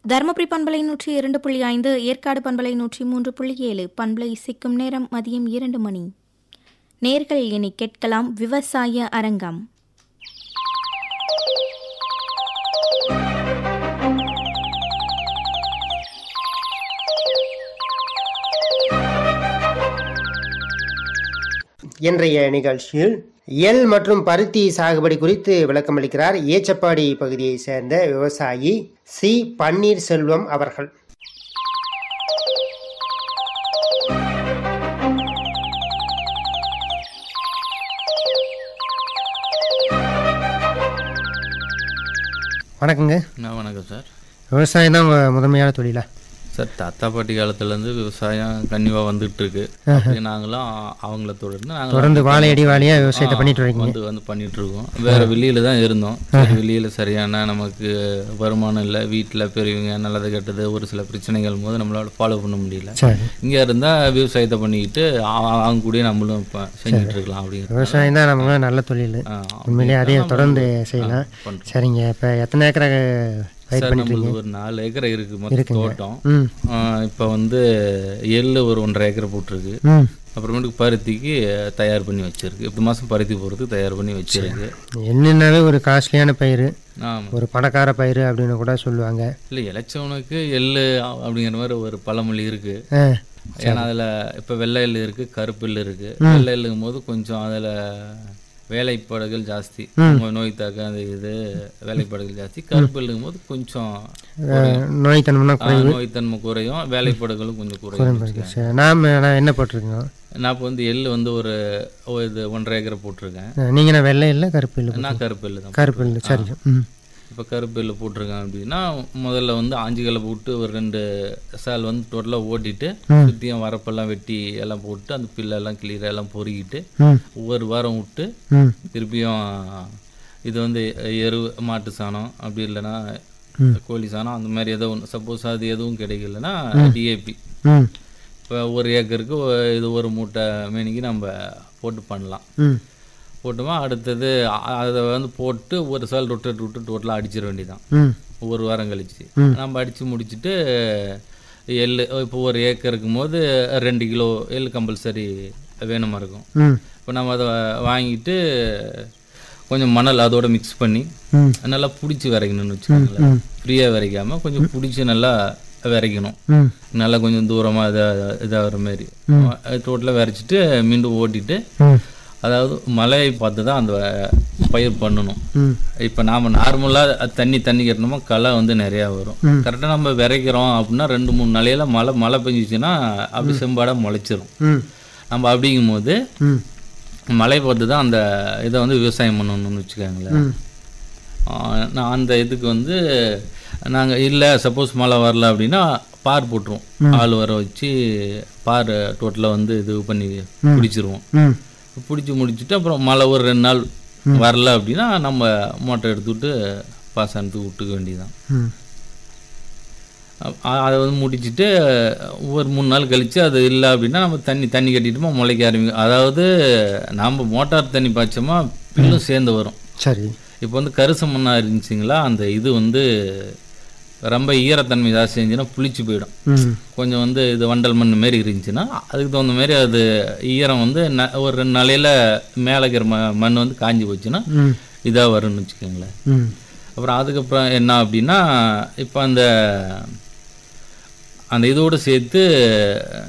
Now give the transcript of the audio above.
தருமபுரி பண்பலை நூற்றி இரண்டு புள்ளி ஐந்து ஏற்காடு பண்பலை நூற்றி மூன்று புள்ளி ஏழு பண்பலை சிக்கும் நேரம் மதியம் இரண்டு மணி நேர்கள் இனி கேட்கலாம் விவசாய அரங்கம் இன்றைய நிகழ்ச்சியில் எல் மற்றும் பருத்தி சாகுபடி குறித்து விளக்கமளிக்கிறார் ஏச்சப்பாடி பகுதியைச் சேர்ந்த விவசாயி சி பன்னீர்செல்வம் அவர்கள் வணக்கங்க நான் வணக்கம் சார் விவசாயம் தான் உங்க முதன்மையான தொழிலா சார் தாத்தா பாட்டி காலத்துலேருந்து விவசாயம் கன்னிவாக வந்துட்டு இருக்கு அப்படியே நாங்களும் அவங்கள தொடர்ந்து நாங்கள் தொடர்ந்து வாழையடி வாழையா விவசாயத்தை பண்ணிட்டு இருக்கீங்க வந்து வந்து பண்ணிட்டு இருக்கோம் வேற வெளியில தான் இருந்தோம் சரி, வெளியில சரியான நமக்கு வருமானம் இல்லை வீட்டில் பெரியவங்க நல்லது கெட்டது ஒரு சில பிரச்சனைகள் போது நம்மளால ஃபாலோ பண்ண முடியல சரி இங்க இருந்தா விவசாயத்தை பண்ணிக்கிட்டு அவ- அவங்க கூடயே நம்மளும் இப்போ செஞ்சுட்டு இருக்கலாம் அப்படிங்கிற விவசாயம் தான் நமக்கு நல்ல தொழில் ஆ, உண்மையிலேயே அதையே தொடர்ந்து செய்யலாம் பண்றோம். சரிங்க இப்போ எத்தனை ஏக்கரை பயிர் சார் பண்ணிட்டு நம்மளுக்கு ஒரு நாலு ஏக்கர் இருக்கு மொத்த தோட்டம் ம் இப்போ வந்து எள்ளு ஒரு ஒன்றரை ஏக்கர் போட்டிருக்கு ம் அப்புறமேட்டுக்கு பருத்திக்கு தயார் பண்ணி வச்சிருக்கு இப்போ மாதம் பருத்தி போகிறதுக்கு தயார் பண்ணி வச்சிருக்கு என்னன்னாவே ஒரு காஸ்ட்லியான பயிர் ஆமாம் ஒரு பணக்கார பயிர் அப்படின்னு கூட சொல்லுவாங்க இல்லை இளைச்சவனுக்கு எள்ளு அ- அப்படிங்கிற மாதிரி ஒரு பழமொழி இருக்கு ஆ ஏன்னா அதில் இப்போ வெள்ளை எள்ளு இருக்கு கருப்பு எள்ளு இருக்கு வெள்ளை எள்ளுங்கும் போது கொஞ்சம் அதில் வேலைப்பாடுகள் ஜாஸ்தி நோய் நோய் தாக்க அந்த இது வேலைப்பாடுகள் ஜாஸ்தி கருப்பு எள்ளுங்கும் போது கொஞ்சம் நோய்த்தன்மைனா ஆ, நோய்த்தன்மை குறையும் வேலைப்பாடுகளும் கொஞ்சம் குறையும் வச்சுக்கோங்க. சரி நாம் நான் என்ன போட்டிருக்கோம் நான் இப்போ வந்து எள்ளு வந்து ஒரு ஒரு இது ஒன்றரை ஏக்கரை போட்டிருக்கேன் நீங்கள் நான் வெள்ளை இல்லை கருப்பு இல்லை நான் கருப்பு எள்ளு தான் கருப்பு இல்லை சரி ம் இப்போ கருப்பு எள்ளு போட்டிருக்கேன் அப்படின்னா முதல்ல வந்து ஆஞ்சிகளை போட்டு ஒரு ரெண்டு சால் வந்து டோட்டலாக ஓட்டிட்டு சுற்றியும் வரப்பெல்லாம் வெட்டி எல்லாம் போட்டு அந்த பில்லெல்லாம் கிளியர் எல்லாம் பொறுக்கிட்டு ம் ஒவ்வொரு வாரம் விட்டு ம் திருப்பியும் இது வந்து எரு மாட்டு சாணம் அப்படி இல்லைன்னா கோழி சாணம் அந்த மாதிரி ஏதோ ஒன்று சப்போஸ் அது எதுவும் கிடைக்கலன்னா டிஏபி ம் இப்போ ஒரு ஏக்கருக்கு ஒ- இது ஒரு மூட்டை மேனிக்கு நம்ம போட்டு பண்ணலாம் ம் போட்டோமா அடுத்தது அ- அதை வந்து போட்டு ஒரு சால் ரொட்டேட் விட்டு டோட்டலாக அடிச்சிட வேண்டியதான் ம் ஒரு வாரம் கழிச்சு நம்ம அடித்து முடிச்சுட்டு எள்ளு இப்போ ஒரு ஏக்கருக்கும் போது ரெண்டு கிலோ எள்ளு கம்பல்சரி வேணுமா இருக்கும் ம் இப்போ நம்ம அதை வாங்கிட்டு கொஞ்சம் மணல் அதோட மிக்ஸ் பண்ணி ம் நல்லா பிடிச்சி விரைக்கணும்னு வச்சுக்கோங்களேன் ஃப்ரீயாக விரைக்காமல் கொஞ்சம் பிடிச்சி நல்லா விரைக்கணும் ம் நல்லா கொஞ்சம் தூரமாக இதாக இதாகிற மாதிரி டோட்டலாக விரைச்சிட்டு மீண்டும் ஓட்டிட்டு ம் அதாவது மழையை பார்த்து தான் அந்த பயிர் பண்ணணும் ம் இப்போ நாம் நார்மலாக தண்ணி தண்ணி கட்டணுமோ களை வந்து நிறையா வரும் கரெக்டாக நம்ம விதைக்கிறோம் அப்படின்னா ரெண்டு மூணு நாளையில மழை மழை பெஞ்சிச்சுன்னா அப்படி செம்பாடாக முளைச்சிரும் ம் நம்ம அப்படிங்கும்போது ம் மழை பார்த்து தான் அந்த இதை வந்து விவசாயம் பண்ணணும்னு வச்சுக்கோங்களேன் ஆ, நான் அந்த இதுக்கு வந்து நாங்கள் இல்லை சப்போஸ் மழை வரல அப்படின்னா பார் போட்டுருவோம் ஆள் வர வச்சு பார் டோட்டலாக வந்து இது பண்ணி பிடிச்சிருவோம் ம் பிடிச்சி முடிச்சுட்டு அப்புறம் மழை ஒரு ரெண்டு நாள் வரல அப்படின்னா நம்ம மோட்டர் எடுத்துவிட்டு பாசனத்துக்கு விட்டுக்க வேண்டியதுதான் ம் அ- அதை வந்து முடிச்சிட்டு ஒரு மூணு நாள் கழித்து அது இல்லை அப்படின்னா நம்ம தண்ணி தண்ணி கட்டிட்டோமா முளைக்க ஆரம்பிக்கும் அதாவது நாம் மோட்டார் தண்ணி பாய்ச்சோமா பில்லும் சேர்ந்து வரும் சரி இப்போ வந்து கருச மண்ணாக இருந்துச்சுங்களா அந்த இது வந்து ரொம்ப ஈரத்தன்மை ஜாஸ்தி இருந்துச்சுன்னா புளிச்சு போயிடும் ம் கொஞ்சம் வந்து இது வண்டல் மண் மாரி இருந்துச்சுன்னா அதுக்கு தகுந்த மாதிரி அது ஈரம் வந்து ந- ஒரு ரெண்டு நாளையில் மேலே இருக்கிற ம மண் வந்து காஞ்சி போச்சுன்னா ம் இதாக வரும்னு வச்சுக்கோங்களேன் ம் அப்புறம் அதுக்கப்புறம் என்ன அப்படின்னா இப்போ அந்த அந்த இதோடு சேர்த்து